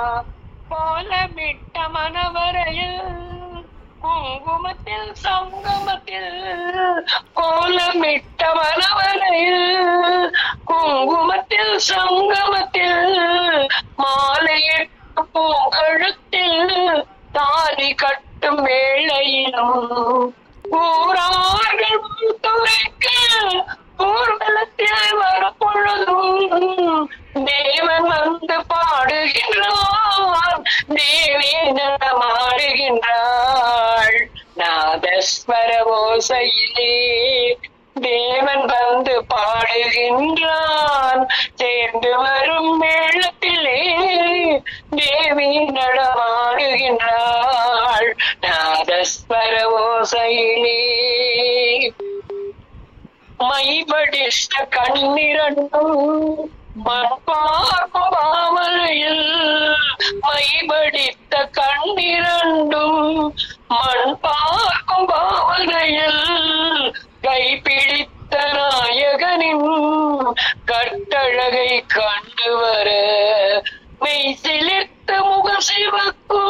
கோலமிட்ட மனவரையில் குங்குமத்தில் சங்கமத்தில் கோலமிட்ட மனவரையில் குங்குமத்தில் சங்கமத்தில் மாலையிட்டு பூங்கழுத்தில் தாலி கட்டும் வேளையிலும் ஊரார்கள் துறைக்க ஊர்வலத்தில் வரும் பொழுதும் தேவன் வந்து பாடுகின்றான் தேவி நடமாடுகின்றாள் நாதஸ்வர ஓசையிலே தேவன் வந்து பாடுகின்றான் சேர்ந்து வரும் மேளத்திலே தேவி நடமாடுகின்றாள் நாதஸ்வர ஓசையிலே மைபடிஷ்ட கண்ணிரண்டும் மண்பார்க்கும் பாவனையில் மைபடித்த கண்ணிரண்டும் மண் பார்க்கும் பாவனையில் கைப்பிடித்த நாயகனின் கட்டழகை கண்டு வர மெய் சிலிர்த்த முக சிவக்கும்